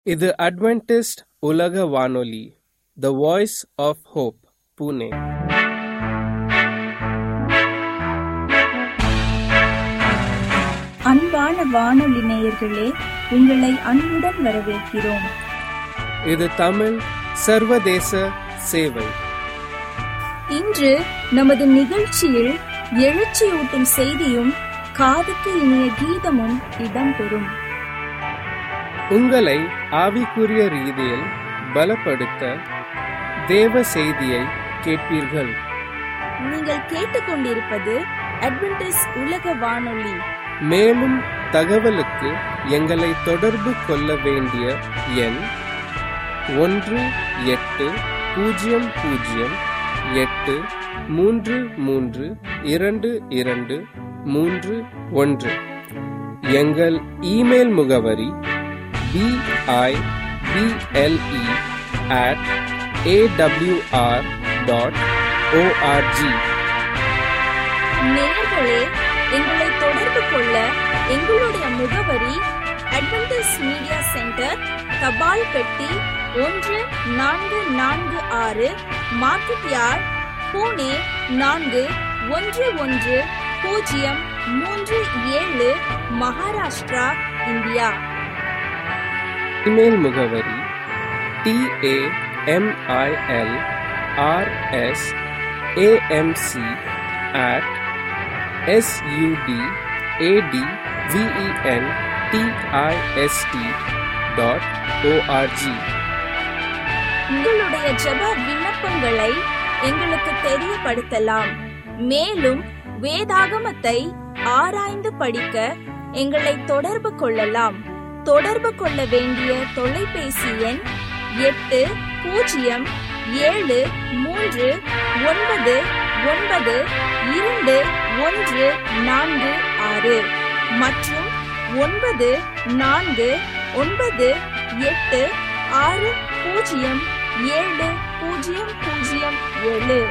இது அட்வென்டிஸ்ட் உலக வானொலி the voice of hope Pune அன்பான வானொலி நேயர்களே உங்களை அன்புடன் வரவேற்கிறோம் இது தமிழ் சர்வதேச சேவை இன்று நமது நிகழ்ச்சியில் எழுச்சியூட்டும் செய்தியும் காதுக்கு இனிய கீதமும் இடம்பெறும் உங்களை ஆவிக்குரிய ரீதியில் பலப்படுத்த தேவ செய்தியை கேட்பீர்கள் நீங்கள் கேட்டுக்கொண்டிருப்பது அட்வென்டிஸ் உலக வானொலி மேலும் தகவலுக்கு எங்களை தொடர்பு கொள்ள வேண்டிய எண் ஒன்று எட்டு பூஜ்ஜியம் பூஜ்ஜியம் எட்டு மூன்று மூன்று இரண்டு இரண்டு மூன்று ஒன்று எங்கள் இமெயில் முகவரி BIBLE at AWR dot ORG நேயர்களே எங்களை தொடர்பு கொள்ள எங்களுடைய முகவரி அட்வென்டிஸ் மீடியா சென்டர் தபால் பெட்டி ஒன்று நான்கு நான்கு ஆறு மார்க்கெட் யார்ட் பூனே நான்கு ஒன்று ஒன்று பூஜ்ஜியம் மூன்று ஏழு மகாராஷ்டிரா இந்தியா இமெயில் முகவரி TAMIL RS AMC at SUD AD VEN TIST dot ORG உங்களுடைய ஜெப விண்ணப்பங்களை எங்களுக்கு தெரியப்படுத்தலாம் மேலும் வேதாகமத்தை ஆராய்ந்து படிக்க எங்களை தொடர்பு கொள்ளலாம் தொடர்பு கொள்ள வேண்டிய தொலைபேசி எண் எட்டு பூஜ்ஜியம் ஏழு மூன்று ஒன்பது ஒன்பது இரண்டு ஒன்று நான்கு ஆறு மற்றும் ஒன்பது நான்கு ஒன்பது எட்டு ஆறு பூஜ்ஜியம் ஏழு பூஜ்ஜியம் பூஜ்ஜியம் ஏழு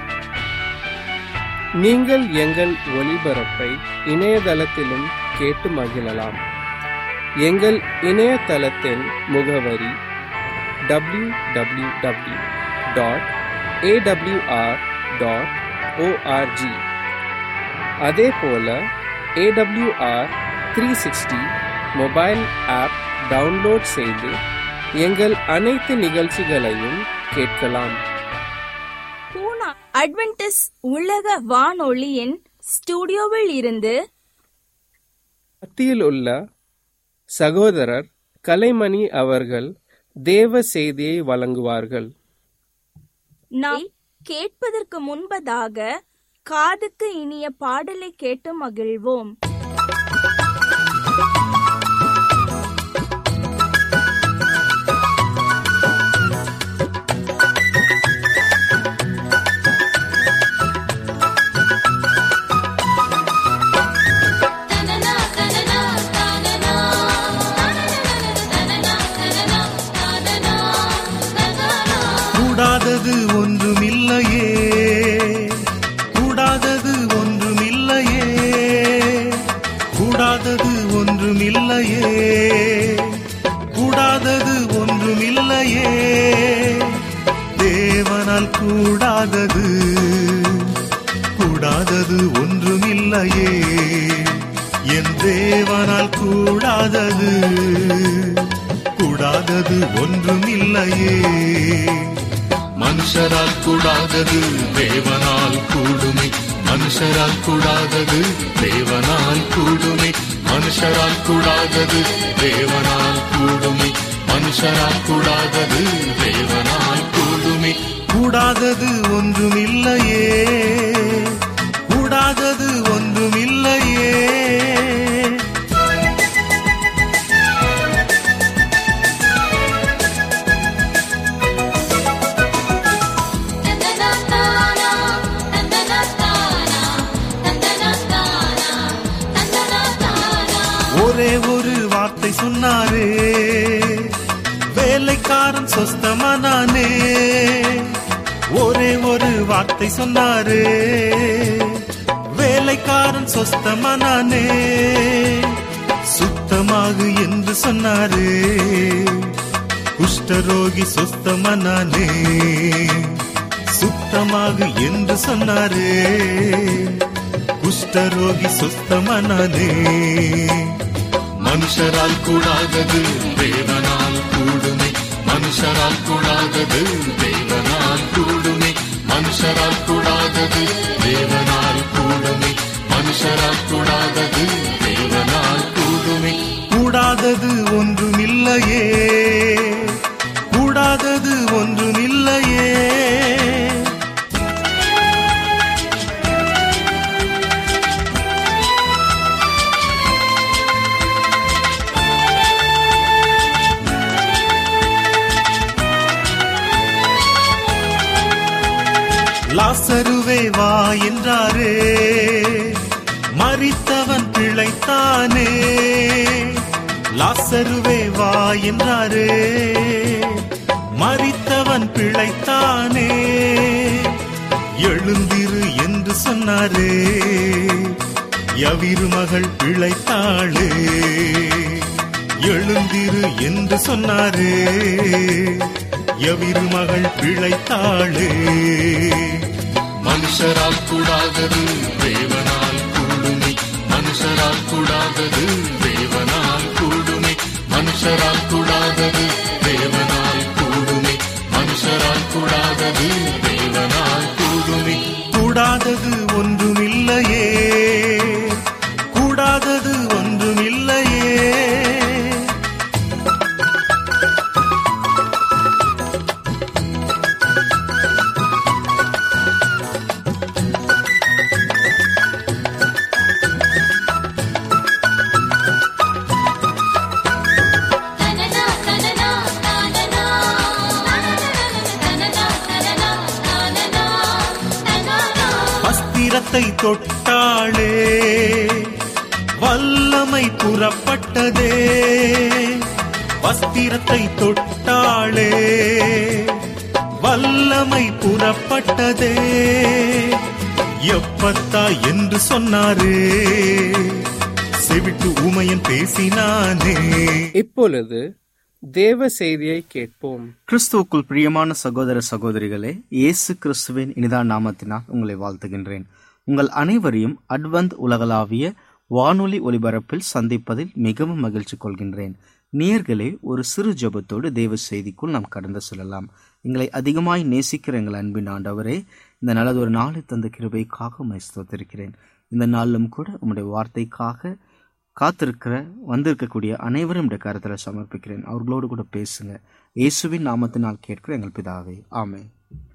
நீங்கள் எங்கள் ஒளிபரப்பை இணையதளத்திலும் கேட்டு மகிழலாம் எங்கள் இணையதளத்தின் முகவரி W W W dot AWR dot org அதே போல AWR three sixty mobile app download செய்து எங்கள் அனைத்து நிகழ்ச்சிகளையும் கேட்கலாம் பூனா அட்வென்டிஸ் உலக வானொலியின் ஸ்டுடியோவில் இருந்து மத்தியில் உள்ள சகோதரர் கலைமணி அவர்கள் தேவ செய்தியை வழங்குவார்கள் நாம் கேட்பதற்கு முன்பதாக காதுக்கு இனிய பாடலை கேட்டு மகிழ்வோம் கூடாதது ஒன்றுமில்லையே கூடாதது ஒன்றுமில்லையே கூடாதது ஒன்றுமில்லையே கூடாதது ஒன்றுமில்லையே தேவனால் கூடாதது கூடாதது ஒன்றுமில்லையே என் தேவனால் கூடாதது கூடாதது ஒன்றுமில்லையே மனுஷரால் கூடாதது தேவனால் கூடுமே மனுஷரால் கூடாதது தேவனால் கூடுமே மனுஷரால் கூடாதது தேவனால் கூடுமே மனுஷரால் கூடாதது தேவனால் கூடுமே கூடாதது ஒன்றுமில்லையே கூடாதது ஒன்றுமில்லையே ஒரே ஒரு வார்த்தை சொன்னாரே வேலைக்காரன் சொஸ்தமானானே ஒரே ஒரு வார்த்தை சொன்னாரே வேலைக்காரன் சொஸ்தமானானே சுத்தமாகு என்று சொன்னாரே குஷ்டரோகி சுஸ்தமனானே சுத்தமாக என்று சொன்னாரே குஷ்டரோகி சுஸ்தமனானே மனுஷரால் கூடாதது தேவனால் கூடுமே மனுஷரால் கூடாதது தேவனால் கூடுமே மனுஷரால் கூடாதது தேவனால் கூடுமே மனுஷரால் கூடாதது தேவனால் கூடுமே கூடாதது ஒன்றுமில்லையே கூடாதது ஒன்றுமில்லையே லாசருவே வா என்றாரே மறித்தவன் பிழைத்தானே லாசருவே வா என்றாரே மறித்தவன் பிழைத்தானே எழுந்திரு என்று சொன்னாரே யவிரு மகள் பிழைத்தாளே எழுந்திரு என்று சொன்னாரே யவிரு மகள் பிழைத்தாளே மனுஷரால் கூடாதது தேவனால் கூடுமே மனுஷரால் கூடாதது தேவனால் கூடுமே மனுஷரால் கூடாதது தேவனால் கூடுமே மனுஷரால் கூடாதது தேவனால் கூடுமே கூடாதது ஒன்றுமில்லையே கூடாதது ஒன்றுமில்லையே தனனா தனனா தனனா தனனா தனனா தனனா தனனா அஸ்திரத்தை தொட்டாளே வல்லமை புறப்பட்டதே வஸ்திரத்தை தொட்டாளே வல்லமை புறப்பட்டதே எப்பத்தா என்று சொன்னாரே செவிட்டு ஊமையன் பேசினானே இப்பொழுது தேவ செய்தியை கேட்போம் கிறிஸ்துவுக்குள் பிரியமான சகோதர சகோதரிகளே இயேசு கிறிஸ்துவின் இனிதான நாமத்தினால் உங்களை வாழ்த்துகின்றேன் உங்கள் அனைவரையும் அட்வந்த் உலகளாவிய வானொலி ஒலிபரப்பில் சந்திப்பதில் மிகவும் மகிழ்ச்சி கொள்கின்றேன் நேயர்களே ஒரு சிறு ஜெபத்தோடு தேவ செய்திக்குள் நாம் கடந்து செல்லலாம் எங்களை அதிகமாய் நேசிக்கிற எங்கள் அன்பின் ஆண்டவரே இந்த நல்லதொரு நாளை தந்த கிருபைக்காக உம்மை ஸ்தோத்திருக்கிறேன் இந்த நாளிலும் கூட உம்முடைய வார்த்தைக்காக காத்திருக்கிற வந்திருக்கக்கூடிய அனைவரும் இந்த கருத்தில் சமர்ப்பிக்கிறேன் அவர்களோடு கூட பேசுங்க இயேசுவின் நாமத்தினால் கேட்கிற எங்கள் பிதாவே ஆமென்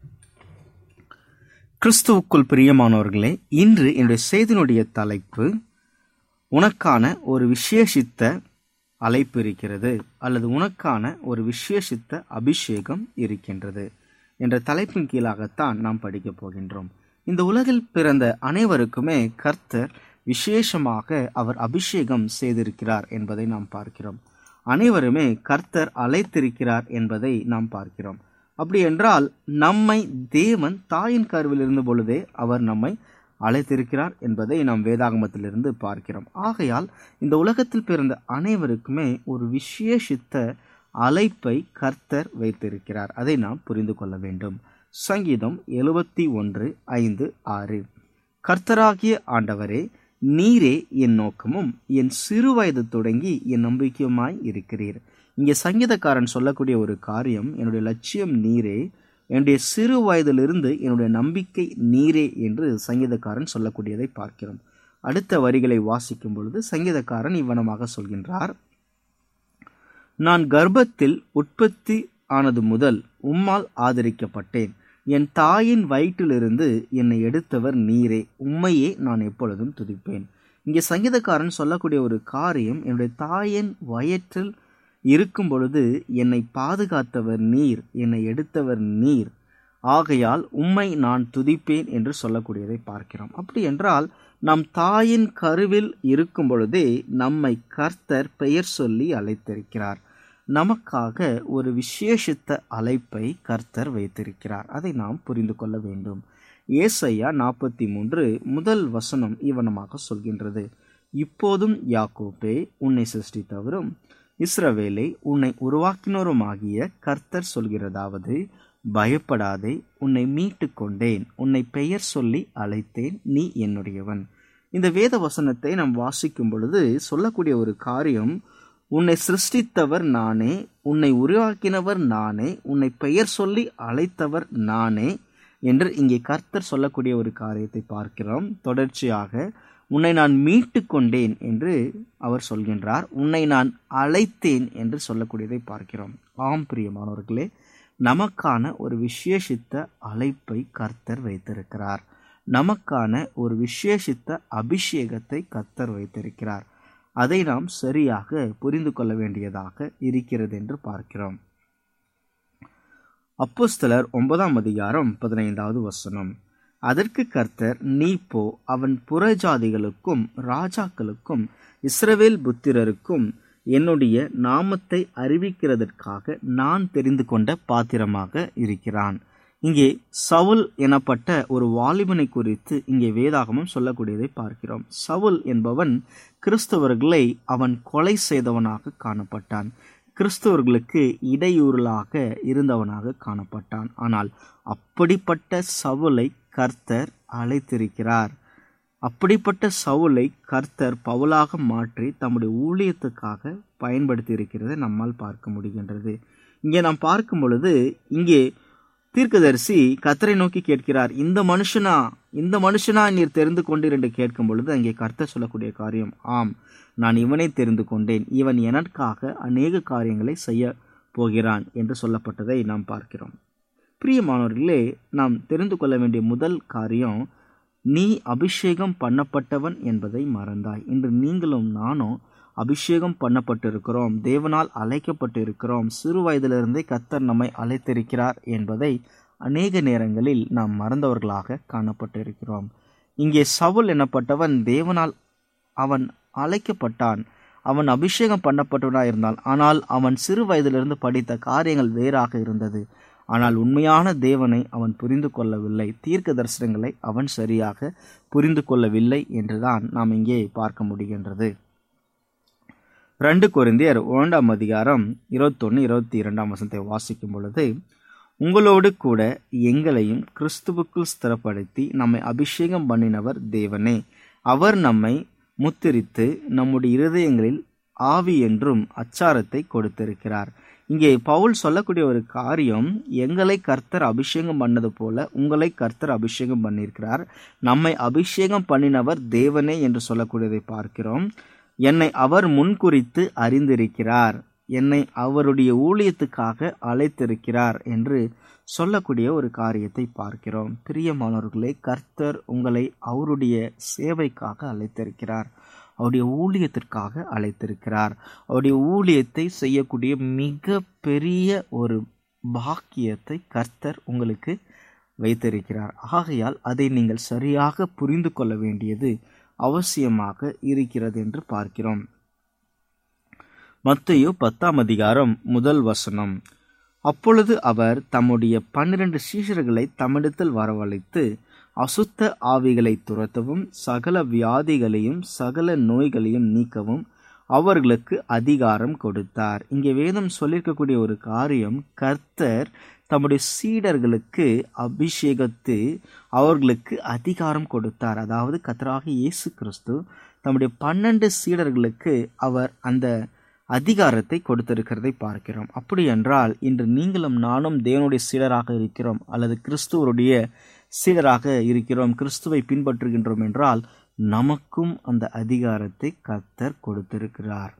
கிறிஸ்துவுக்குள் பிரியமானவர்களே இன்று என்னுடைய செய்தியினுடைய தலைப்பு உனக்கான ஒரு விசேஷித்த அழைப்பு இருக்கிறது அல்லது உனக்கான ஒரு விசேஷித்த அபிஷேகம் இருக்கின்றது என்ற தலைப்பின் கீழாகத்தான் நாம் படிக்கப் போகின்றோம் இந்த உலகில் பிறந்த அனைவருக்குமே கர்த்தர் விசேஷமாக அவர் அபிஷேகம் செய்திருக்கிறார் என்பதை நாம் பார்க்கிறோம் அனைவருமே கர்த்தர் அழைத்திருக்கிறார் என்பதை நாம் பார்க்கிறோம் அப்படி என்றால் நம்மை தேவன் தாயின் கருவில் இருந்த பொழுதே அவர் நம்மை அழைத்திருக்கிறார் என்பதை நாம் வேதாகமத்திலிருந்து பார்க்கிறோம் ஆகையால் இந்த உலகத்தில் பிறந்த அனைவருக்குமே ஒரு விசேஷித்த அழைப்பை கர்த்தர் வைத்திருக்கிறார் அதை நாம் புரிந்து கொள்ள வேண்டும் சங்கீதம் எழுபத்தி ஒன்று ஐந்து ஆறு கர்த்தராகிய ஆண்டவரே நீரே என் நோக்கமும் என் சிறு வயது தொடங்கி என் நம்பிக்கையுமாய் இருக்கிறீர் இங்கே சங்கீதக்காரன் சொல்லக்கூடிய ஒரு காரியம் என்னுடைய லட்சியம் நீரே என்னுடைய சிறு வயதிலிருந்து என்னுடைய நம்பிக்கை நீரே என்று சங்கீதக்காரன் சொல்லக்கூடியதை பார்க்கிறோம் அடுத்த வரிகளை வாசிக்கும் பொழுது சங்கீதக்காரன் இவ்வனமாக சொல்கின்றார் நான் கர்ப்பத்தில் உற்பத்தி ஆனது முதல் உம்மால் ஆதரிக்கப்பட்டேன் என் தாயின் வயிற்றிலிருந்து என்னை எடுத்தவர் நீரே உம்மையே நான் எப்பொழுதும் துதிப்பேன் இங்கே சங்கீதக்காரன் சொல்லக்கூடிய ஒரு காரியம் என்னுடைய தாயின் வயிற்றில் இருக்கும் பொழுது என்னை பாதுகாத்தவர் நீர் என்னை எடுத்தவர் நீர் ஆகையால் உம்மை நான் துதிப்பேன் என்று சொல்லக்கூடியதை பார்க்கிறோம் அப்படி என்றால் நம் தாயின் கருவில் இருக்கும் பொழுதே நம்மை கர்த்தர் பெயர் சொல்லி அழைத்திருக்கிறார் நமக்காக ஒரு விசேஷித்த அழைப்பை கர்த்தர் வைத்திருக்கிறார் அதை நாம் புரிந்து கொள்ள வேண்டும் ஏசையா நாற்பத்தி மூன்று முதல் வசனம் இவனமாக சொல்கின்றது இப்போதும் யாக்கோப்பே உன்னை சிருஷ்டித்தவரும் இஸ்ரவேலை உன்னை உருவாக்கினோருமாகிய கர்த்தர் சொல்கிறதாவது பயப்படாதே உன்னை மீட்டு கொண்டேன் உன்னை பெயர் சொல்லி அழைத்தேன் நீ என்னுடையவன் இந்த வேத வசனத்தை நாம் வாசிக்கும் பொழுது சொல்லக்கூடிய ஒரு காரியம் உன்னை சிருஷ்டித்தவர் நானே உன்னை உருவாக்கினவர் நானே உன்னை பெயர் சொல்லி அழைத்தவர் நானே என்று இங்கே கர்த்தர் சொல்லக்கூடிய ஒரு காரியத்தை பார்க்கிறோம் தொடர்ச்சியாக உன்னை நான் மீட்டு கொண்டேன் என்று அவர் சொல்கின்றார் உன்னை நான் அழைத்தேன் என்று சொல்லக்கூடியதை பார்க்கிறோம் ஆம் பிரியமானவர்களே நமக்கான ஒரு விசேஷித்த அழைப்பை கர்த்தர் வைத்திருக்கிறார் நமக்கான ஒரு விசேஷித்த அபிஷேகத்தை கர்த்தர் வைத்திருக்கிறார் அதை நாம் சரியாக புரிந்து கொள்ள வேண்டியதாக இருக்கிறது என்று பார்க்கிறோம் அப்போஸ்தலர் ஒன்பதாம் அதிகாரம் பதினைந்தாவது வசனம் அதற்கு கர்த்தர் நீ போ அவன் புறஜாதிகளுக்கும் ராஜாக்களுக்கும் இஸ்ரவேல் புத்திரருக்கும் என்னுடைய நாமத்தை அறிவிக்கிறதற்காக நான் தெரிந்து கொண்ட பாத்திரமாக இருக்கிறான் இங்கே சவுல் எனப்பட்ட ஒரு வாலிபனை குறித்து இங்கே வேதாகமம் சொல்லக்கூடியதை பார்க்கிறோம் சவுல் என்பவன் கிறிஸ்தவர்களை அவன் கொலை செய்தவனாக காணப்பட்டான் கிறிஸ்தவர்களுக்கு இடையூறலாக இருந்தவனாக காணப்பட்டான் ஆனால் அப்படிப்பட்ட சவுலை கர்த்தர் அழைத்திருக்கிறார் அப்படிப்பட்ட சவுலை கர்த்தர் பவுலாக மாற்றி தம்முடைய ஊழியத்துக்காக பயன்படுத்தி இருக்கிறதை நம்மால் பார்க்க முடிகின்றது இங்கே நாம் பார்க்கும் பொழுது இங்கே தீர்க்கதரிசி கர்த்தரை நோக்கி கேட்கிறார் இந்த மனுஷனா இந்த மனுஷனா நீர் தெரிந்து கொண்டீர் என்று கேட்கும் பொழுது அங்கே கர்த்தர் சொல்லக்கூடிய காரியம் ஆம் நான் இவனை தெரிந்து கொண்டேன் இவன் எனக்காக அநேக காரியங்களை செய்ய போகிறான் என்று சொல்லப்பட்டதை நாம் பார்க்கிறோம் பிரியமானவர்களே நாம் தெரிந்து கொள்ள வேண்டிய முதல் காரியம் நீ அபிஷேகம் பண்ணப்பட்டவன் என்பதை மறந்தாய் இன்று நீங்களும் நானும் அபிஷேகம் பண்ணப்பட்டிருக்கிறோம் தேவனால் அழைக்கப்பட்டிருக்கிறோம் சிறு வயதிலிருந்தே கத்தர் நம்மை அழைத்திருக்கிறார் என்பதை அநேக நேரங்களில் நாம் மறந்தவர்களாக காணப்பட்டிருக்கிறோம் இங்கே சவுல் எனப்பட்டவன் தேவனால் அவன் அழைக்கப்பட்டான் அவன் அபிஷேகம் பண்ணப்பட்டவனாக இருந்தான் ஆனால் அவன் சிறு வயதிலிருந்து படித்த காரியங்கள் வேறாக இருந்தது ஆனால் உண்மையான தேவனை அவன் புரிந்து கொள்ளவில்லை தீர்க்க தரிசனங்களை அவன் சரியாக புரிந்து கொள்ளவில்லை என்றுதான் நாம் இங்கே பார்க்க முடிகின்றது ரெண்டு கொரிந்தியர் இரண்டாம் அதிகாரம் இருபத்தொன்று இருபத்தி இரண்டாம் வசனத்தை வாசிக்கும் பொழுது உங்களோடு கூட எங்களையும் கிறிஸ்துவுக்குள் ஸ்திரப்படுத்தி நம்மை அபிஷேகம் பண்ணினவர் தேவனே அவர் நம்மை முத்திரித்து நம்முடைய இருதயங்களில் ஆவி என்றும் அச்சாரத்தை கொடுத்திருக்கிறார் இங்கே பவுல் சொல்லக்கூடிய ஒரு காரியம் எங்களை கர்த்தர் அபிஷேகம் பண்ணது போல உங்களை கர்த்தர் அபிஷேகம் பண்ணியிருக்கிறார் நம்மை அபிஷேகம் பண்ணினவர் தேவனே என்று சொல்லக்கூடியதை பார்க்கிறோம் என்னை அவர் முன்குறித்து அறிந்திருக்கிறார் என்னை அவருடைய ஊழியத்துக்காக அழைத்திருக்கிறார் என்று சொல்லக்கூடிய ஒரு காரியத்தை பார்க்கிறோம் பிரியமானவர்களே கர்த்தர் உங்களை அவருடைய சேவைக்காக அழைத்திருக்கிறார் அவருடைய ஊழியத்திற்காக அழைத்திருக்கிறார் அவருடைய ஊழியத்தை செய்யக்கூடிய மிக பெரிய ஒரு பாக்கியத்தை கர்த்தர் உங்களுக்கு வைத்திருக்கிறார் ஆகையால் அதை நீங்கள் சரியாக புரிந்து கொள்ள வேண்டியது அவசியமாக இருக்கிறது என்று பார்க்கிறோம் மத்தையோ பத்தாம் அதிகாரம் முதல் வசனம் அப்பொழுது அவர் தம்முடைய பன்னிரண்டு சீஷர்களை தம்மிடத்தில் வரவழைத்து அசுத்த ஆவிகளை துரத்தவும் சகல வியாதிகளையும் சகல நோய்களையும் நீக்கவும் அவர்களுக்கு அதிகாரம் கொடுத்தார் இங்கே வேதம் சொல்லியிருக்கக்கூடிய ஒரு காரியம் கர்த்தர் தம்முடைய சீடர்களுக்கு அபிஷேகத்து அவர்களுக்கு அதிகாரம் கொடுத்தார் அதாவது கர்த்தராக இயேசு கிறிஸ்து தம்முடைய பன்னெண்டு சீடர்களுக்கு அவர் அந்த அதிகாரத்தை கொடுத்திருக்கிறதை பார்க்கிறோம் அப்படி என்றால் இன்று நீங்களும் நானும் தேவனுடைய சீடராக இருக்கிறோம் அல்லது கிறிஸ்துவருடைய சீடராக இருக்கிறோம் கிறிஸ்துவை பின்பற்றுகின்றோம் என்றால் நமக்கும் அந்த அதிகாரத்தை கர்த்தர் கொடுத்திருக்கிறார்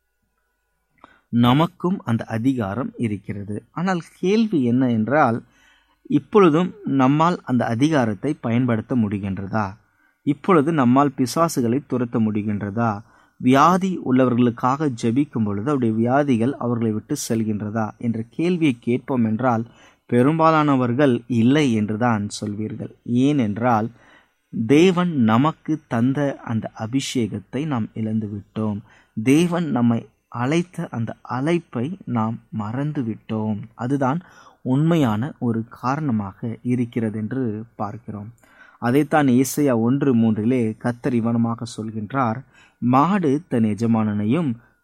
நமக்கும் அந்த அதிகாரம் இருக்கிறது ஆனால் கேள்வி என்ன என்றால் இப்பொழுதும் நம்மால் அந்த அதிகாரத்தை பயன்படுத்த முடிகின்றதா இப்பொழுது நம்மால் பிசாசுகளை துரத்த முடிகின்றதா வியாதி உள்ளவர்களுக்காக ஜெபிக்கும் பொழுது அவருடைய வியாதிகள் அவர்களை விட்டு செல்கின்றதா என்ற கேள்வியை கேட்போம் என்றால் பெரும்பாலானவர்கள் இல்லை என்றுதான் சொல்வீர்கள் ஏனென்றால் தேவன் நமக்கு தந்த அந்த அபிஷேகத்தை நாம் இழந்து விட்டோம் தேவன் நம்மை அழைத்த அந்த அழைப்பை நாம் மறந்து விட்டோம் அதுதான் உண்மையான ஒரு காரணமாக இருக்கிறது என்று பார்க்கிறோம் அதைத்தான் ஏசையா ஒன்று மூன்றிலே கத்தர் இவனமாக சொல்கின்றார் மாடு தன் எஜமானனையும்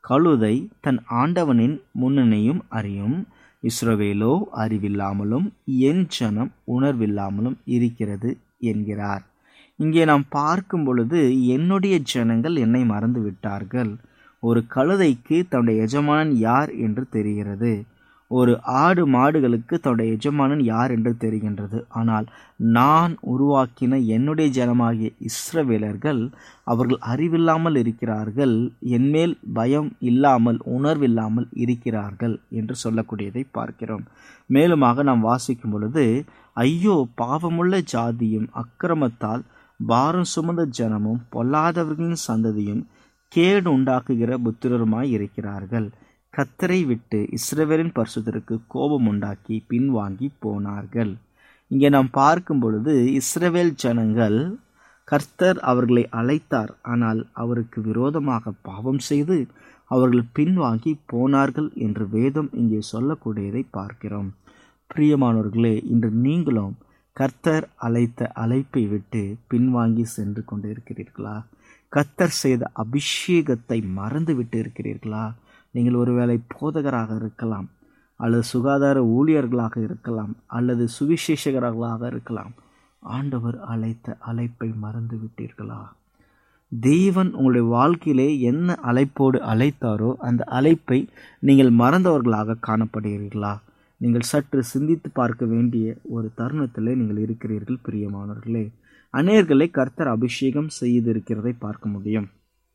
கழுதை தன் ஆண்டவனின் முன்னணியும் அறியும் இஸ்ரவேலோ அறிவில்லாமலும் என் ஜனம் உணர்வில்லாமலும் இருக்கிறது என்கிறார் இங்கே நாம் பார்க்கும் பொழுது என்னுடைய ஜனங்கள் என்னை மறந்து விட்டார்கள் ஒரு கழுதைக்கு தன்னுடைய எஜமானன் யார் என்று தெரிகிறது ஒரு ஆடு மாடுகளுக்கு தன்னுடைய எஜமானன் யார் என்று தெரிகின்றது ஆனால் நான் உருவாக்கின என்னுடைய ஜனமாகிய இஸ்ரவேலர்கள் அவர்கள் அறிவில்லாமல் இருக்கிறார்கள் என்மேல் பயம் இல்லாமல் உணர்வில்லாமல் இருக்கிறார்கள் என்று சொல்லக்கூடியதை பார்க்கிறோம் மேலுமாக நாம் வாசிக்கும் பொழுது ஐயோ பாவமுள்ள ஜாதியும் அக்கிரமத்தால் பாரம் சுமந்த ஜனமும் பொல்லாதவர்களின் சந்ததியும் கேடு உண்டாக்குகிற புத்திரருமாய் இருக்கிறார்கள் கத்தரை விட்டு இஸ்ரவேலின் பரிசுத்தருக்கு கோபம் உண்டாக்கி பின்வாங்கி போனார்கள் இங்கே நாம் பார்க்கும் பொழுது இஸ்ரவேல் ஜனங்கள் கர்த்தர் அவர்களை அழைத்தார் ஆனால் அவருக்கு விரோதமாக பாவம் செய்து அவர்கள் பின்வாங்கி போனார்கள் என்று வேதம் இங்கே சொல்லக்கூடியதை பார்க்கிறோம் பிரியமானவர்களே இன்று நீங்களும் கர்த்தர் அழைத்த அழைப்பை விட்டு பின்வாங்கி சென்று கொண்டு இருக்கிறீர்களா கர்த்தர் செய்த அபிஷேகத்தை மறந்து விட்டு இருக்கிறீர்களா நீங்கள் ஒருவேளை போதகராக இருக்கலாம் அல்லது சுகாதார ஊழியர்களாக இருக்கலாம் அல்லது சுவிசேஷகர்களாக இருக்கலாம் ஆண்டவர் அழைத்த அழைப்பை மறந்து விட்டீர்களா தேவன் உங்களுடைய வாழ்க்கையிலே என்ன அழைப்போடு அழைத்தாரோ அந்த அழைப்பை நீங்கள் மறந்தவர்களாக காணப்படுகிறீர்களா நீங்கள் சற்று சிந்தித்து பார்க்க வேண்டிய ஒரு தருணத்திலே நீங்கள் இருக்கிறீர்கள் பிரியமானவர்களே அநேர்களை கர்த்தர் அபிஷேகம் செய்திருக்கிறதை பார்க்க முடியும்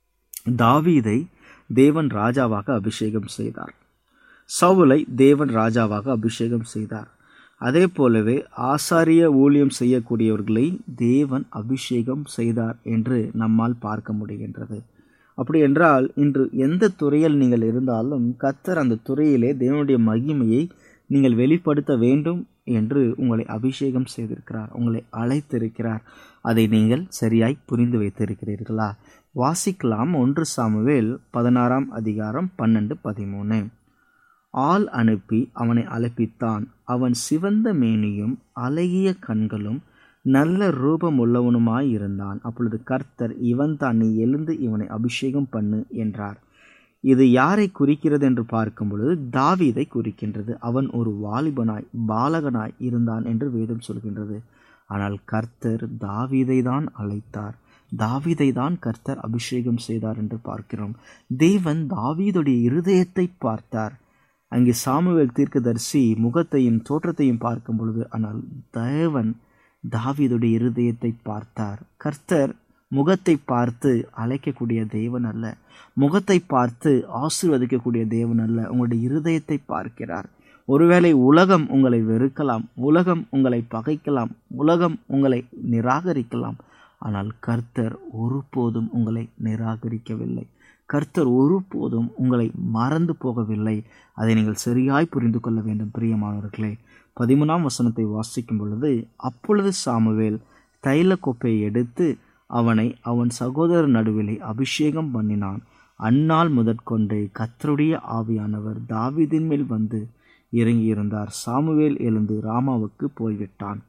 தாவீதை தேவன் ராஜாவாக அபிஷேகம் செய்தார் சவுலை தேவன் ராஜாவாக அபிஷேகம் செய்தார் அதே போலவே ஆசாரிய ஊழியம் செய்யக்கூடியவர்களை தேவன் அபிஷேகம் செய்தார் என்று நம்மால் பார்க்க முடிகின்றது அப்படி என்றால் இன்று எந்த துறையில் நீங்கள் இருந்தாலும் கத்தர் அந்த துறையிலே தேவனுடைய மகிமையை நீங்கள் வெளிப்படுத்த வேண்டும் என்று உங்களை அபிஷேகம் செய்திருக்கிறார் உங்களை அழைத்திருக்கிறார் அதை நீங்கள் சரியாய் புரிந்து வைத்திருக்கிறீர்களா வாசிக்கலாம் ஒன்று சாமுவேல் பதினாறாம் அதிகாரம் பன்னெண்டு பதிமூணு ஆள் அனுப்பி அவனை அழைப்பித்தான் அவன் சிவந்த மேனியும் அழகிய கண்களும் நல்ல ரூபம் உள்ளவனுமாய் இருந்தான் அப்பொழுது கர்த்தர் இவன் தான் நீ எழுந்து இவனை அபிஷேகம் பண்ணு என்றார் இது யாரை குறிக்கிறது என்று பார்க்கும் பொழுது தாவீதை குறிக்கின்றது அவன் ஒரு வாலிபனாய் பாலகனாய் இருந்தான் என்று வேதம் சொல்கின்றது ஆனால் கர்த்தர் தாவீதை தான் அழைத்தார் தாவீதை தான் கர்த்தர் அபிஷேகம் செய்தார் என்று பார்க்கிறோம் தேவன் தாவீதுடைய இருதயத்தை பார்த்தார் அங்கே சாமுவேல் தீர்க்கதரிசி முகத்தையும் தோற்றத்தையும் பார்க்கும் பொழுது ஆனால் தேவன் தாவீதுடைய இருதயத்தை பார்த்தார் கர்த்தர் முகத்தை பார்த்து அழைக்கக்கூடிய தேவன் அல்ல முகத்தை பார்த்து ஆசீர்வதிக்கக்கூடிய தேவன் அல்ல உங்களுடைய இருதயத்தை பார்க்கிறார் ஒருவேளை உலகம் உங்களை வெறுக்கலாம் உலகம் உங்களை பகைக்கலாம் உலகம் உங்களை நிராகரிக்கலாம் ஆனால் கர்த்தர் ஒருபோதும் உங்களை நிராகரிக்கவில்லை கர்த்தர் ஒருபோதும் உங்களை மறந்து போகவில்லை அதை நீங்கள் சரியாய் புரிந்து கொள்ள வேண்டும் பிரியமானவர்களே பதிமூணாம் வசனத்தை வாசிக்கும் பொழுது அப்பொழுது சாமுவேல் தைல கோப்பையை எடுத்து அவனை அவன் சகோதரர் நடுவிலே அபிஷேகம் பண்ணினான் அந்நாள் முதற்கொண்டு கத்தருடைய ஆவியானவர் தாவீதின் மேல் வந்து இறங்கியிருந்தார் சாமுவேல் எழுந்து ராமாவுக்கு போய்விட்டான்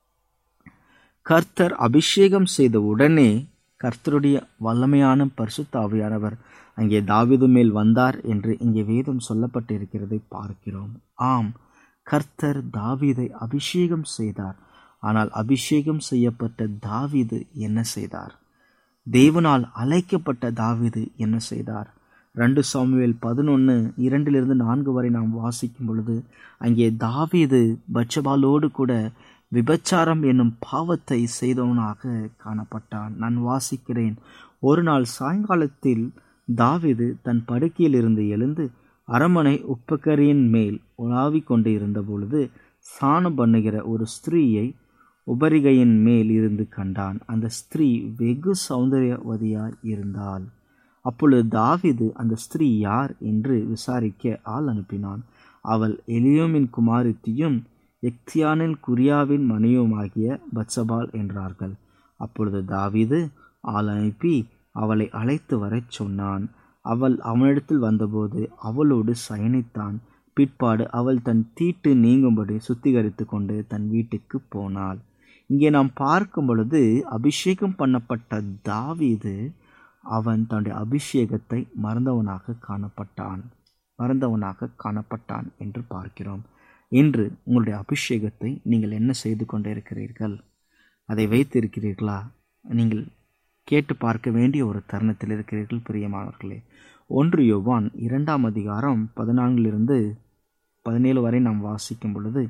கர்த்தர் அபிஷேகம் செய்த உடனே கர்த்தருடைய வல்லமையான பரிசுத்த ஆவியானவர் அங்கே தாவீது மேல் வந்தார் என்று இங்கே வேதம் சொல்லப்பட்டிருக்கிறதை பார்க்கிறோம் ஆம் கர்த்தர் தாவீதை அபிஷேகம் செய்தார் ஆனால் அபிஷேகம் செய்யப்பட்ட தாவீது என்ன செய்தார் தேவனால் அழைக்கப்பட்ட தாவீது என்ன செய்தார் ரெண்டு சாமுவேல் பதினொன்று இரண்டிலிருந்து நான்கு வரை நாம் வாசிக்கும் பொழுது அங்கே தாவீது பட்சபாலோடு கூட விபச்சாரம் என்னும் பாவத்தை செய்தவனாக காணப்பட்டான் நான் வாசிக்கிறேன் ஒரு நாள் சாயங்காலத்தில் தாவீது தன் படுக்கையிலிருந்து எழுந்து அரமனை உப்பக்கரியின் மேல் உலாவிக் கொண்டு இருந்த பொழுது சாணம் பண்ணுகிற ஒரு ஸ்திரீயை உபரிகையின் மேல் இருந்து கண்டான் அந்த ஸ்திரீ வெகு சௌந்தரியவதியாய் இருந்தாள் அப்பொழுது தாவீது அந்த ஸ்திரீ யார் என்று விசாரிக்க ஆள் அனுப்பினான் அவள் எலியோமின் குமாரித்தியும் எக்தியானின் குரியாவின் மனையுமாகிய பத்சபால் என்றார்கள் அப்பொழுது தாவீது ஆள் அனுப்பி அவளை அழைத்து வரச் சொன்னான் அவள் அவனிடத்தில் வந்தபோது அவளோடு சயனித்தான் பிற்பாடு அவள் தன் தீட்டு நீங்கும்படி சுத்திகரித்து கொண்டு தன் வீட்டுக்கு போனாள் இங்கே நாம் பார்க்கும் பொழுது அபிஷேகம் பண்ணப்பட்ட தாவீது அவன் தன்னுடைய அபிஷேகத்தை மறந்தவனாக காணப்பட்டான் மறந்தவனாக காணப்பட்டான் என்று பார்க்கிறோம் இன்று உங்களுடைய அபிஷேகத்தை நீங்கள் என்ன செய்து கொண்டிருக்கிறீர்கள் அதை வைத்திருக்கிறீர்களா நீங்கள் கேட்டு பார்க்க வேண்டிய ஒரு தருணத்தில் இருக்கிறீர்கள் பிரியமானவர்களே ஒன்று யோவான் இரண்டாம் அதிகாரம் பதினான்கிலிருந்து பதினேழு வரை நாம் வாசிக்கும் பொழுது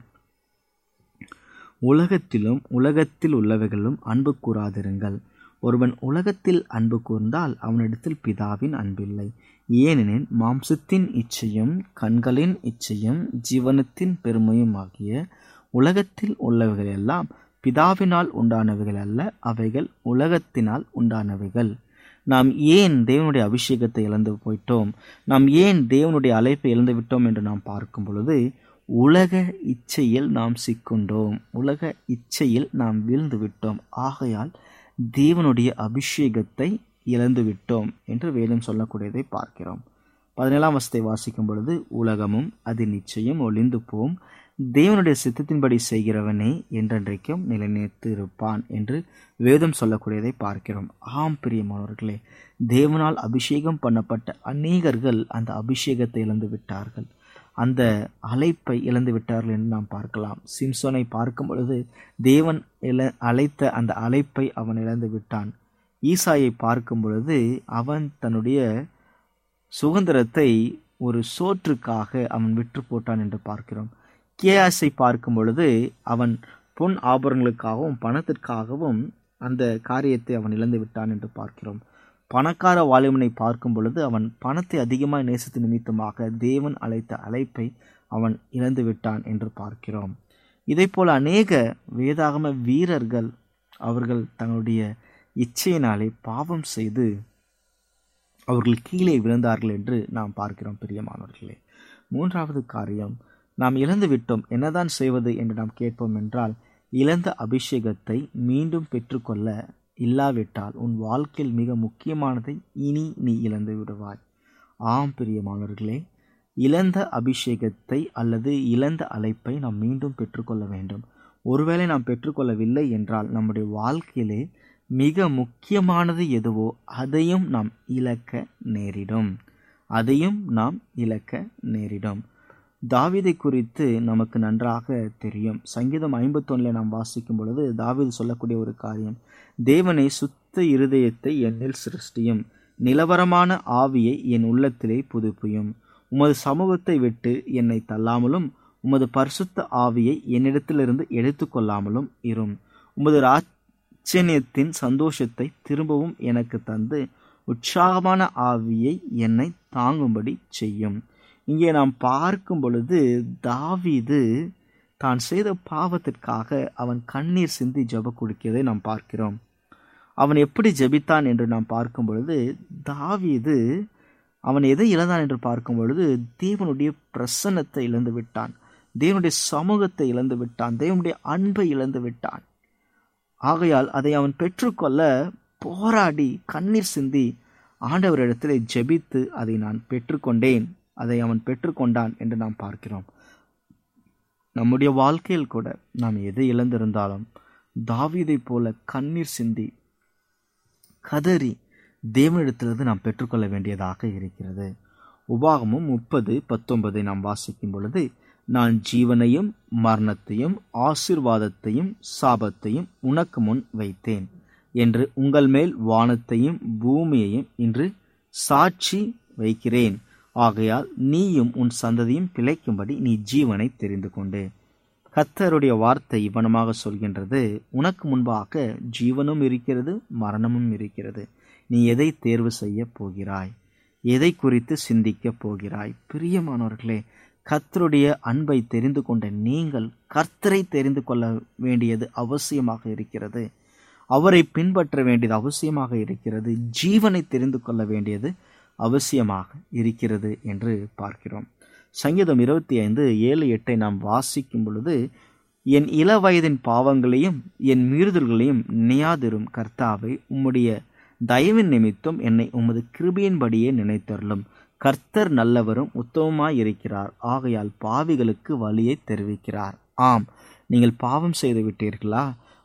உலகத்திலும் உலகத்தில் உள்ளவைகளும் அன்பு கூறாதிருங்கள் ஒருவன் உலகத்தில் அன்பு கூர்ந்தால் அவனிடத்தில் பிதாவின் அன்பில்லை ஏனெனில் மாம்சத்தின் இச்சையும் கண்களின் இச்சையும் ஜீவனத்தின் பெருமையும் ஆகிய உலகத்தில் உள்ளவைகள் எல்லாம் பிதாவினால் உண்டானவைகள் அல்ல அவைகள் உலகத்தினால் உண்டானவைகள் நாம் ஏன் தேவனுடைய அபிஷேகத்தை இழந்து போயிட்டோம் நாம் ஏன் தேவனுடைய அழைப்பை இழந்து விட்டோம் என்று நாம் பார்க்கும் பொழுது உலக இச்சையில் நாம் சிக்குண்டோம் உலக இச்சையில் நாம் வீழ்ந்து விட்டோம் ஆகையால் தேவனுடைய அபிஷேகத்தை இழந்து விட்டோம் என்று வேதம் சொல்லக்கூடியதை பார்க்கிறோம் பதினேழாம் வசத்தை வாசிக்கும் பொழுது உலகமும் அதன் நிச்சயம் ஒளிந்து போம் தேவனுடைய சித்தத்தின்படி செய்கிறவனே என்றென்றைக்கும் நிலைநிறுத்து இருப்பான் என்று வேதம் சொல்லக்கூடியதை பார்க்கிறோம் ஆம் பிரியமானவர்களே தேவனால் அபிஷேகம் பண்ணப்பட்ட அநேகர்கள் அந்த அபிஷேகத்தை இழந்து விட்டார்கள் அந்த அழைப்பை இழந்து விட்டார்கள் என்று நாம் பார்க்கலாம் சிம்சோனை பார்க்கும் பொழுது தேவன் இழ அழைத்த அந்த அழைப்பை அவன் இழந்து விட்டான் ஈசாயை பார்க்கும் பொழுது அவன் தன்னுடைய சுதந்திரத்தை ஒரு சோற்றுக்காக அவன் விற்று போட்டான் என்று பார்க்கிறோம் கேயாஸை பார்க்கும் பொழுது அவன் பொன் ஆபரணங்களுக்காகவும் பணத்திற்காகவும் அந்த காரியத்தை அவன் இழந்து விட்டான் என்று பார்க்கிறோம் பணக்கார வாலிபனை பார்க்கும் பொழுது அவன் பணத்தை அதிகமாக நேசித்து நிமித்தமாக தேவன் அழைத்த அழைப்பை அவன் இழந்து விட்டான் என்று பார்க்கிறோம் இதைப்போல அநேக வேதாகம வீரர்கள் அவர்கள் தங்களுடைய இச்சையினாலே பாவம் செய்து அவர்கள் கீழே விழுந்தார்கள் என்று நாம் பார்க்கிறோம் பிரியமானவர்களே மூன்றாவது காரியம் நாம் இழந்து விட்டோம் என்னதான் செய்வது என்று நாம் கேட்போம் என்றால் இழந்த அபிஷேகத்தை மீண்டும் பெற்றுக்கொள்ள இல்லாவிட்டால் உன் வாழ்க்கையில் மிக முக்கியமானதை இனி நீ இழந்து விடுவாய் ஆம் பிரியமானவர்களே இழந்த அபிஷேகத்தை அல்லது இழந்த அழைப்பை நாம் மீண்டும் பெற்றுக்கொள்ள வேண்டும் ஒருவேளை நாம் பெற்றுக்கொள்ளவில்லை என்றால் நம்முடைய வாழ்க்கையிலே மிக முக்கியமானது எதுவோ அதையும் நாம் இழக்க நேரிடும் அதையும் நாம் இழக்க நேரிடும் தாவீதை குறித்து நமக்கு நன்றாக தெரியும் சங்கீதம் ஐம்பத்தொன்னில் நாம் வாசிக்கும் பொழுது தாவீது சொல்லக்கூடிய ஒரு காரியம் தேவனை சுத்த இருதயத்தை என்னில் சிருஷ்டியும் நிலவரமான ஆவியை என் உள்ளத்திலே புதுப்பியும் உமது சமூகத்தை விட்டு என்னை தள்ளாமலும் உமது பரிசுத்த ஆவியை என்னிடத்திலிருந்து எடுத்துக்கொள்ளாமலும் இரும் உமது ராச்சனியத்தின் சந்தோஷத்தை திரும்பவும் எனக்கு தந்து உற்சாகமான ஆவியை என்னை தாங்கும்படி செய்யும் இங்கே நாம் பார்க்கும் பொழுது தாவீது தான் செய்த பாவத்திற்காக அவன் கண்ணீர் சிந்தி ஜெப கொடுக்கிறதை நாம் பார்க்கிறோம் அவன் எப்படி ஜெபித்தான் என்று நாம் பார்க்கும் பொழுது தாவீது அவன் எதை இழந்தான் என்று பார்க்கும் பொழுது தேவனுடைய பிரசன்னத்தை இழந்து விட்டான் தேவனுடைய சமூகத்தை இழந்து விட்டான் தேவனுடைய அன்பை இழந்து விட்டான் ஆகையால் அதை அவன் பெற்றுக்கொள்ள போராடி கண்ணீர் சிந்தி ஆண்டவரிடத்திலே ஜெபித்து அதை நான் பெற்றுக்கொண்டேன் அதை அவன் பெற்றுக்கொண்டான் என்று நாம் பார்க்கிறோம் நம்முடைய வாழ்க்கையில் கூட நாம் எதை இழந்திருந்தாலும் தாவீதைப் போல கண்ணீர் சிந்தி கதறி தேவனிடத்திலிருந்து நாம் பெற்றுக்கொள்ள வேண்டியதாக இருக்கிறது உபாகமும் முப்பது பத்தொன்பதை நாம் வாசிக்கும் பொழுது நான் ஜீவனையும் மரணத்தையும் ஆசிர்வாதத்தையும் சாபத்தையும் உனக்கு முன் வைத்தேன் என்று உங்கள் மேல் வானத்தையும் பூமியையும் இன்று சாட்சி வைக்கிறேன் ஆகையால் நீயும் உன் சந்ததியும் பிழைக்கும்படி நீ ஜீவனை தெரிந்து கொண்டு கத்தருடைய வார்த்தை இவனமாக சொல்கின்றது உனக்கு முன்பாக ஜீவனும் இருக்கிறது மரணமும் இருக்கிறது நீ எதை தேர்வு செய்ய போகிறாய் எதை குறித்து சிந்திக்கப் போகிறாய் பிரியமானவர்களே கர்த்தருடைய அன்பை தெரிந்து கொண்ட நீங்கள் கர்த்தரை தெரிந்து கொள்ள வேண்டியது அவசியமாக இருக்கிறது அவரை பின்பற்ற வேண்டியது அவசியமாக இருக்கிறது ஜீவனை தெரிந்து கொள்ள வேண்டியது அவசியமாக இருக்கிறது என்று பார்க்கிறோம் சங்கீதம் இருபத்தி ஐந்து ஏழு எட்டை நாம் வாசிக்கும் பொழுது என் இள வயதின் பாவங்களையும் என் மீறுதல்களையும் நினையாதிரும் கர்த்தாவை உம்முடைய தயவின் நிமித்தம் என்னை உமது கிருபியின்படியே நினைத்தருளும் கர்த்தர் நல்லவரும் உத்தமமாய் இருக்கிறார் ஆகையால் பாவிகளுக்கு வழியை தெரிவிக்கிறார் ஆம் நீங்கள் பாவம் செய்து விட்டீர்களா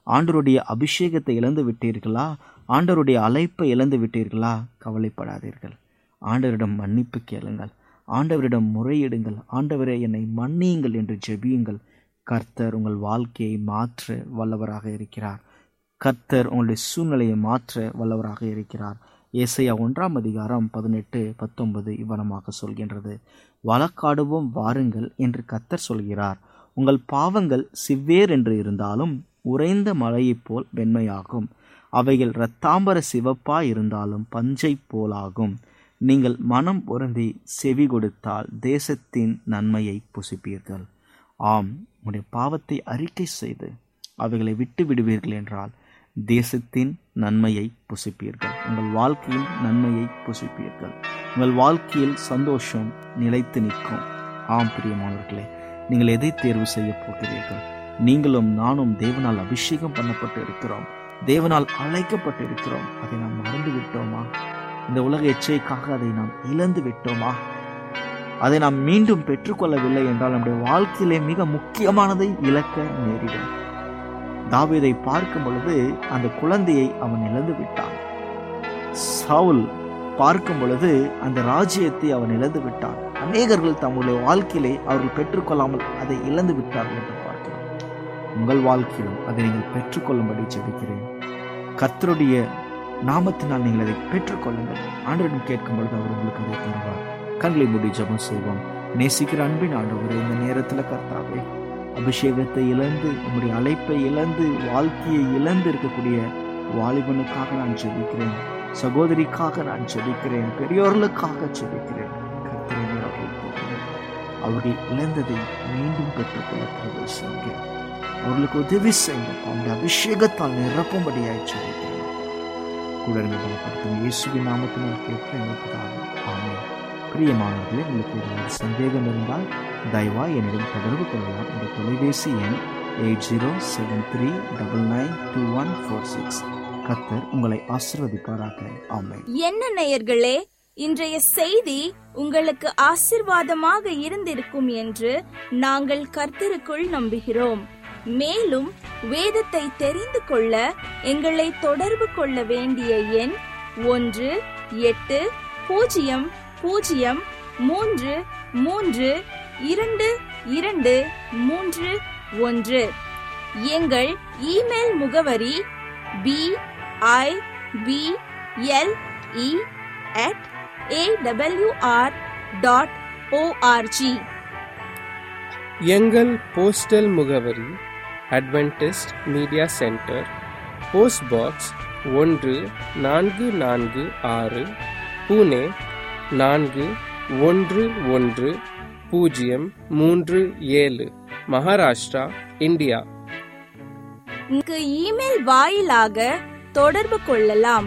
ஆண்டவருடைய அபிஷேகத்தை இழந்து விட்டீர்களா ஆண்டவருடைய அழைப்பை இழந்து விட்டீர்களா கவலைப்படாதீர்கள் ஆண்டவரிடம் மன்னிப்பு கேளுங்கள் ஆண்டவரிடம் முறையிடுங்கள் ஆண்டவரே என்னை மன்னியுங்கள் என்று ஜெபியுங்கள் கர்த்தர் உங்கள் வாழ்க்கையை மாற்ற வல்லவராக இருக்கிறார் கர்த்தர் உங்களுடைய சூழ்நிலையை மாற்ற வல்லவராக இருக்கிறார் ஏசையா ஒன்றாம் அதிகாரம் பதினெட்டு பத்தொன்பது இவ்வனமாக சொல்கின்றது வழக்காடுவோம் வாருங்கள் என்று கர்த்தர் சொல்கிறார் உங்கள் பாவங்கள் சிவ்வேர் என்று இருந்தாலும் உறைந்த மழையைப் போல் வெண்மையாகும் அவைகள் இரத்தாம்பர சிவப்பா இருந்தாலும் பஞ்சை போலாகும் நீங்கள் மனம் பொருந்தி செவி கொடுத்தால் தேசத்தின் நன்மையை புசிப்பீர்கள் ஆம் உங்களுடைய பாவத்தை அறிக்கை செய்து அவைகளை விட்டு விடுவீர்கள் என்றால் தேசத்தின் நன்மையை புசிப்பீர்கள் உங்கள் வாழ்க்கையின் நன்மையை புசிப்பீர்கள் உங்கள் வாழ்க்கையில் சந்தோஷம் நிலைத்து நிற்கும் ஆம் பிரியமானவர்களே நீங்கள் எதை தேர்வு செய்ய போகிறீர்கள் நீங்களும் நானும் தேவனால் அபிஷேகம் பண்ணப்பட்டு இருக்கிறோம் தேவனால் அழைக்கப்பட்டு இருக்கிறோம் அதை நாம் மறந்து விட்டோமா இந்த உலக எச்சைக்காக அதை நாம் இழந்து விட்டோமா அதை நாம் மீண்டும் பெற்றுக்கொள்ளவில்லை என்றால் நம்முடைய வாழ்க்கையிலே மிக முக்கியமானதை இழக்க நேரிடும் தாவீதை பார்க்கும் பொழுது அந்த குழந்தையை அவன் இழந்து விட்டான் சவுல் பார்க்கும் பொழுது அந்த ராஜ்யத்தை அவன் இழந்து விட்டான் அநேகர்கள் தம்முடைய வாழ்க்கையிலே அவர்கள் பெற்றுக்கொள்ளாமல் அதை இழந்து விட்டார்கள் என்று பார்க்கிறோம் உங்கள் வாழ்க்கையிலும் அதை நீங்கள் பெற்றுக்கொள்ளும்படி ஜெபிக்கிறேன் கர்த்தருடைய நாமத்தினால் நீங்கள் அதை பெற்றுக்கொள்ளுங்கள் ஆண்டவரிடம் கேட்கும் பொழுது அவர் உங்களுக்கு அதை தருவார் கண்களை மூடி ஜெபம் செய்வோம் நேசிக்கிற அன்பின் ஆண்டவரே இந்த நேரத்தில் கர்த்தாவே அபிஷேகத்தை இழந்து உம்முடைய அழைப்பை இழந்து வாழ்க்கையை இழந்து இருக்கக்கூடிய வாலிபனுக்காக நான் ஜெபிக்கிறேன் சகோதரிக்காக நான் ஜெபிக்கிறேன் பெரியோர்களுக்காக ஜெபிக்கிறேன் கர்த்தரை நீர் அவர்களுக்கு உதவி. அவர்கள் இழந்ததை மீண்டும் பெற்றுக்கொள்ள கிருபை செய்யுங்க அவர்களுக்கு உதவி செய்யுங்க அவருடைய அபிஷேகத்தால் நிரப்பும்படியாய் ஜெபிக்கிறேன் கூட இருந்து பலப்படுத்தும் இயேசுவின் நாமத்தினால் கேட்க எனக்கு ஆமென் பிரியமானவர்களே உங்களுக்கு ஏதாவது சந்தேகம் இருந்தால் தயவா என்னிடம் தொடர்பு கொள்ளலாம் இந்த தொலைபேசி எண் eight zero seven three double nine two one four six கத்தர் உங்களை ஆசீர்வதிப்பாராக ஆமென் என்ன நேயர்களே இன்றைய செய்தி உங்களுக்கு ஆசிர்வாதமாக இருந்திருக்கும் என்று நாங்கள் கர்த்தருக்குள் நம்புகிறோம் மேலும் வேதத்தை தெரிந்து கொள்ள எங்களை தொடர்பு கொள்ள வேண்டிய எண் ஒன்று எட்டு பூஜ்ஜியம் பூஜ்ஜியம் மூன்று மூன்று இரண்டு இரண்டு மூன்று ஒன்று எங்கள் இமெயில் முகவரி P I P L E at AWR dot org எங்கள் போஸ்டல் முகவரி Adventist media centre post box ஒன்று நான்கு நான்கு ஆறு புனே நான்கு ஒன்று ஒன்று பூஜ்ஜியம் மூன்று ஏழு மகாராஷ்டிரா இந்தியா இங்கு இமெயில் வாயிலாக தொடர்பு கொள்ளலாம்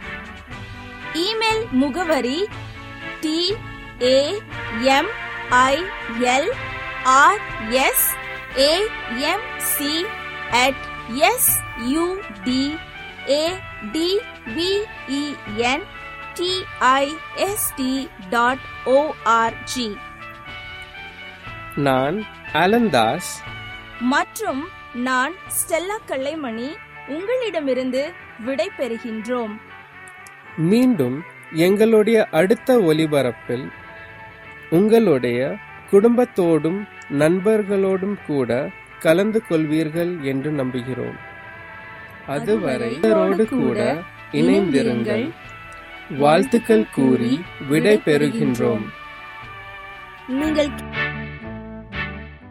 இமெயில் முகவரி T A M I L R S A M C at S U T A T P E N T I S T dot org நான் அலந்தாஸ் மற்றும் நான் ஸ்டெல்லா கல்லைமணி உங்களிடமிருந்து விடை பெறுகின்றோம் மீண்டும் எங்களுடைய அடுத்த ஒலிபரப்பில் உங்களுடைய குடும்பத்தோடும் நண்பர்களோடும் கூட கலந்து கொள்வீர்கள் என்று நம்புகிறோம் அதுவரை இவரோடு கூட இணைந்திருங்கள் வாழ்த்துக்கள் கூறி விடை பெறுகின்றோம் நீங்கள்